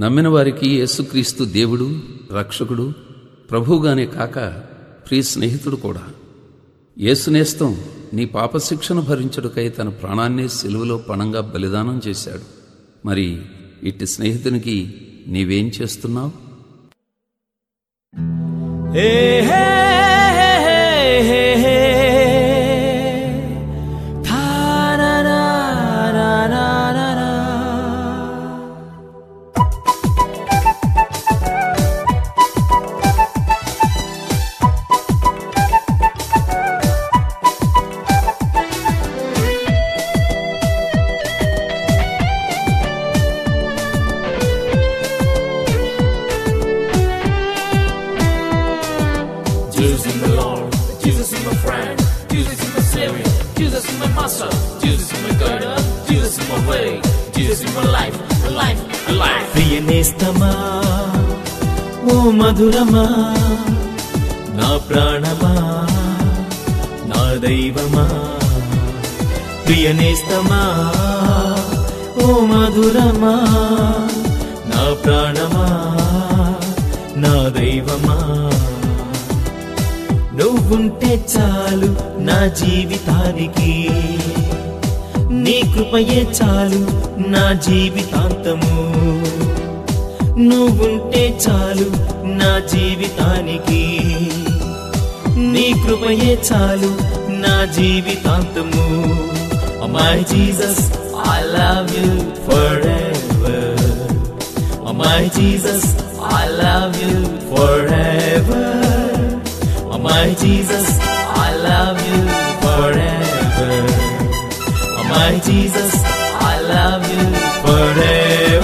నమ్మిన వారికి యేసుక్రీస్తు దేవుడు రక్షకుడు ప్రభువుగానే కాక ప్రియ స్నేహితుడు కూడా యేసునేస్తం నీ పాపశిక్షను భరించుటకై తన ప్రాణాన్ని సెలువులో పణంగా బలిదానం చేశాడు మరి ఇట్టి స్నేహితునికి నీవేం చేస్తున్నావు Hey, hey, hey, hey, hey. Ta-na-na-na-na-na-na. Jesus is my Lord, Jesus is my friend, Jesus is my Savior, Jesus is my Master, Jesus is my guide, Jesus is my way, Jesus is my life, my life, my life. ప్రియ నేస్తమా ఓ మధురమా నా ప్రాణమా నా దైవమా ప్రియ నేస్తమా ఓ మధురమా నా ప్రాణమా నా దైవమా నువ్వుంటే చాలు నా జీవితానికి నీ కృపయే చాలు నా జీవితాంతము నువ్వుంటే చాలు నా జీవితానికి నీ కృపయే చాలు నా జీవితాంతము my Jesus I love you forever my Jesus I love you forever my Jesus I love you forever My Jesus, I love you forever.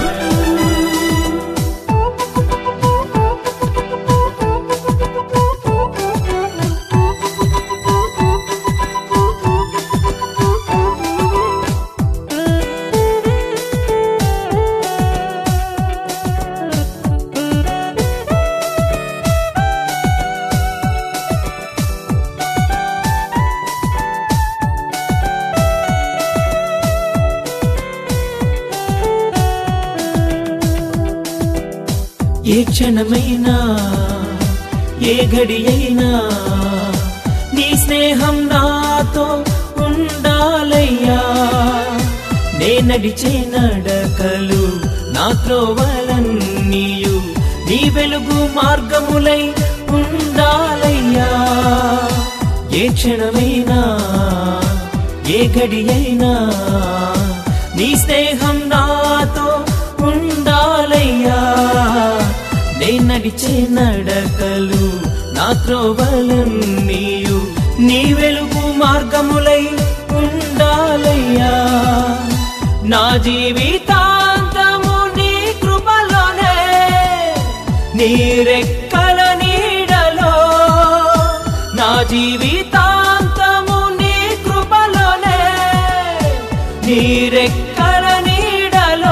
ఏ క్షణమైనా ఏ గడి అయినా నీ స్నేహం నాతో ఉండాలయ్యా నే నడిచే నడకలు నా త్రోవలన్నీయు నీ వెలుగు మార్గములై ఉండాలయ్యా ఏ క్షణమైనా ఏ గడి అయినా నీ స్నేహం నాతో ఉండాలయ్యా నే నడిచే నడకలు నా త్రోవలన్నీయు నీ వెలుగు మార్గములై ఉండాలయ్యా నా జీవితాంతము నీ కృపలోనే నీ రెక్కల నీడలో నా జీవితాంతము నీ కృపలోనే నీ రెక్కల నీడలో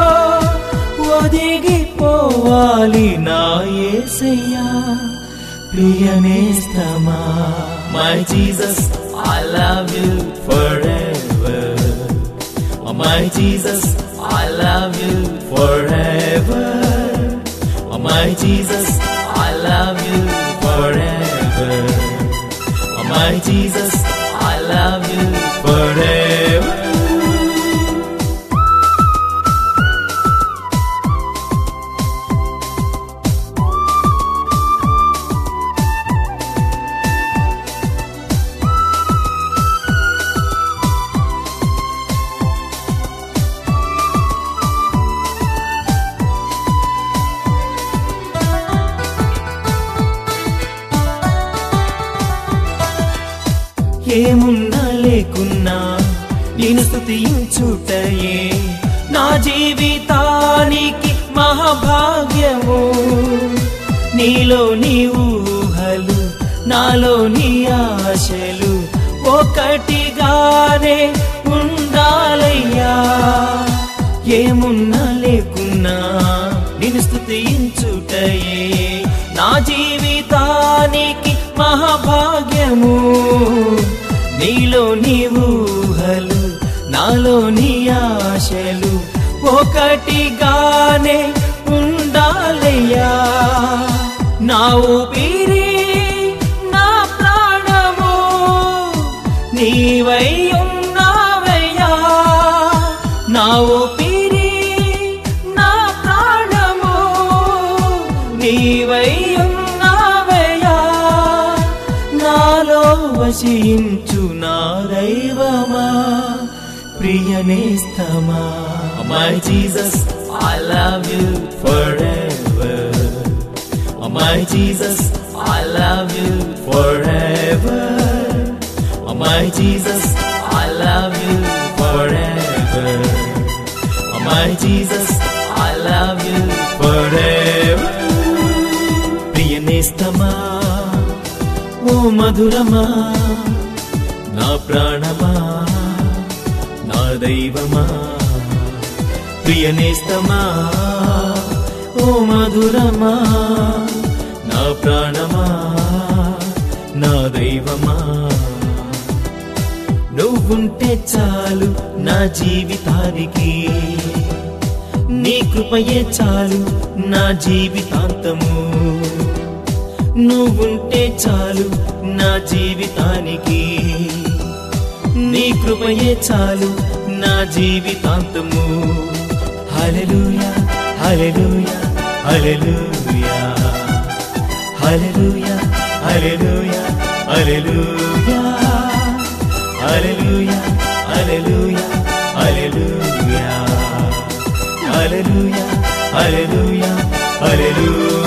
ఒదిగిపోవాలి నా యేసయ్యా ప్రియనేస్తమా my Jesus I love you forever my Jesus I love you forever my Jesus I love you forever my Jesus I love you forever ఏమున్నా లేకున్నా నేను స్థుతించుటయే నా జీవితానికి మహాభాగ్యము నీలో నీ ఊహలు నాలో నీ ఆశలు ఒకటిగానే ఉండాలయ్యా ఏమున్నా లేకున్నా నేను స్థుతించుటయే నా జీవితానికి మహాభాగ్యము నీలో నీ ఊహలు నాలో నీ ఆశలు ఒకటిగానే నా ఊపిరి నా ప్రాణము నీవై ఉన్నావయ్యా నా ఊపిరి నా ప్రాణము నీవై ఉన్నావయ్యా నాలో వశించు నా దైవమా ప్రియనేస్తమా my Jesus I love you forever Oh my Jesus, I love you forever. Oh my Jesus, I love you forever. Oh my Jesus, I love you forever. ప్రియనేస్తమా ఓ మధురమా నా ప్రాణమా నా దైవమా ప్రియనేస్తమా ఓ మధురమా నా ప్రాణమా నా దైవమా నువ్వుంటే చాలు నా జీవితానికి నీ కృపయే చాలు నా జీవితాంతము నువ్వుంటే చాలు నా జీవితానికి నీ కృపయే చాలు నా జీవితాంతము హల్లెలూయా హల్లెలూయా హల్లెలూయా హల్లెలూయా హల్లెలూయా హల్లెలూయా హల్లెలూయా హల్లెలూయా హల్లెలూయా హల్లెలూయా హల్లెలూయా హల్లెలూయా